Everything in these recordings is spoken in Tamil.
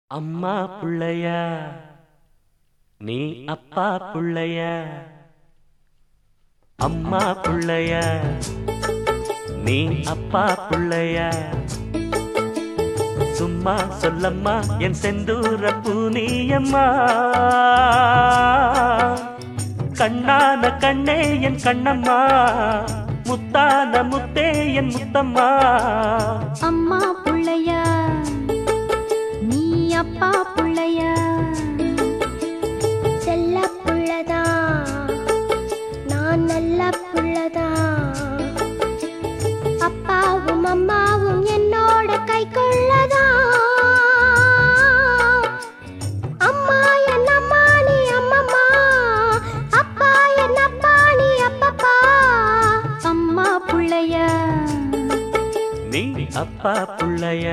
அம்மா புள்ளையா நீ அப்பா புள்ளையா அம்மா புள்ளையா நீ அப்பா புள்ளையா சும்மா சொல்லம்மா என் செந்தூர பூனியம்மா கண்ணான கண்ணே என் கண்ணம்மா முத்தான முத்தே என் முத்தம்மா அம்மா புள்ளையா நீ அப்பா புள்ளையா செல்ல புள்ளதா நான் நல்ல புள்ளதா அப்பாவும் அம்மாவும் என்னோட கை கொள்ளதா அம்மா என் அம்மா நீ அம்மம்மா அப்பா என் அப்பா நீ அப்பப்பா அம்மா புள்ளையா நீ அப்பா புள்ளையா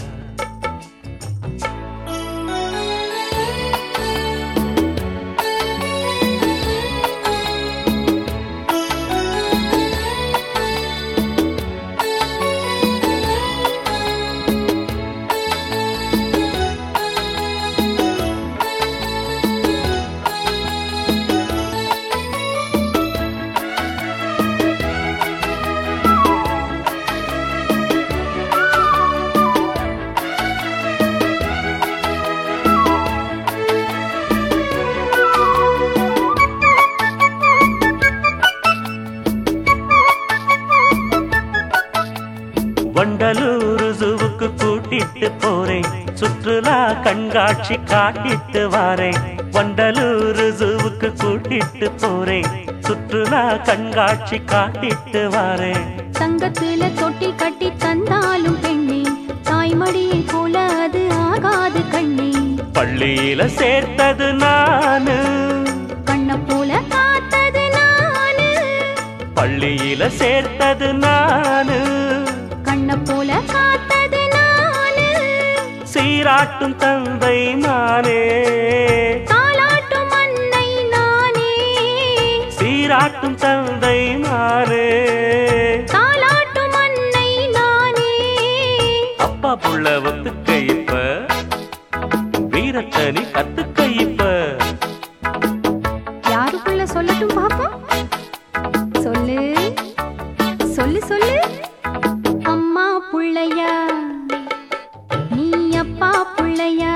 வண்டலூர் ஜூவுக்கு கூட்டிட்டு போறேன் சுற்றுலா கண்காட்சி காட்டிட்டு வாரேன் வண்டலூர் ஜூவுக்கு கூட்டிட்டு போறேன் சுற்றுலா கண்காட்சி காட்டிட்டு வாரேன் தங்கத்துல தொட்டி கட்டி தந்தாலும் பெண்ணே தாய்மடியை போல அது ஆகாது கண்ணே பள்ளியில சேர்த்தது நானு கண்ண போல காத்தது நானு பள்ளியில சேர்த்தது நானு கண்ண போல காத்தது நானு சீராட்டும் தந்தை நானே தாலாட்டும் அன்னை நானே சீராட்டும் தந்தை நானே தாலாட்டும் அன்னை நானே அப்பா புள்ள ஒத்துக்க இப்ப வீரத்தை நீ கத்துக்க இப்ப யாருக்குள்ள சொல்லட்டும் பாப்போம் சொல்லு சொல்லு சொல்லு அம்மா புள்ளையா நீ அப்பா புள்ளையா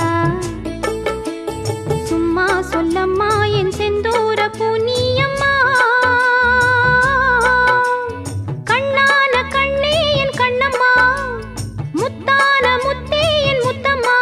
சும்மா சொல்லம்மா என் செந்தூர பூனியம்மா கண்ணான கண்ணே என் கண்ணம்மா முத்தான முத்தே என் முத்தம்மா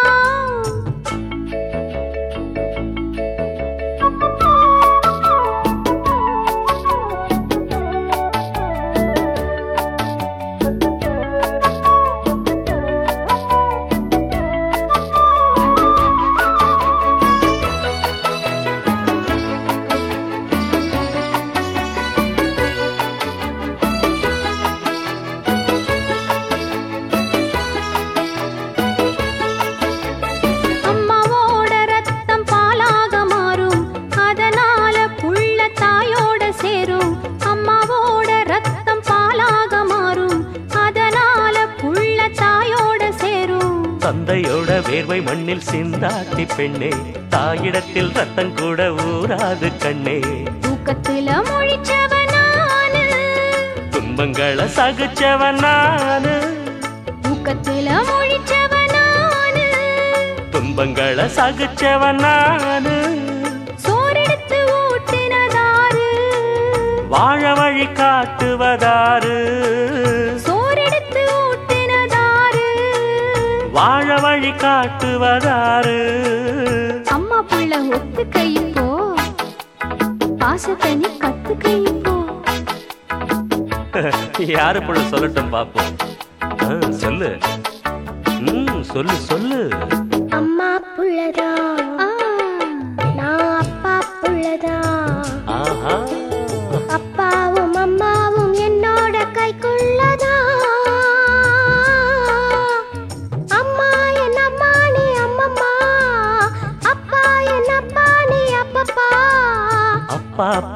அம்மாவோட ரத்தம் பாலாக மாறும் அதனால புள்ள தாயோட சேரும் அம்மாவோட ரத்தம் பாலாக மாறும் அதனால புள்ள தாயோட சேரும் தந்தையோட வேர்வை மண்ணில் சிந்தாட்டி பெண்ணே தாயிடத்தில் ரத்தம் கூட ஊராது கண்ணே தூக்கத்துல மொழிச்சவனானு துன்பங்களை சகிச்சவன் நானு தூக்கத்துல மொழிச்சவனானு துன்பங்களை சகிச்சவன் நானு சோறெடுத்து ஊட்டுனதாரு வாழ வழி காட்டுவதாரு சோறெடுத்து ஊட்டுனதாரு வாழ வழி காட்டுவதாரு அம்மா புள்ள ஒத்துக்க இப்போ பாசத்தை நீ கத்துக்க இப்போ யாரு புள்ள சொல்லட்டும் பாப்போம் ஆ, சொல்லு ம் சொல்லு சொல்லு அம்மா புள்ளதா ஆ, நான் அப்பா புள்ளதா ஆஹா அப்பாவும் அம்மாவும் என்னோட கைக்குள்ளதா அம்மா என் அம்மா நீ அம்மம்மா அப்பா என் அப்பா நீ அப்பப்பா அப்பா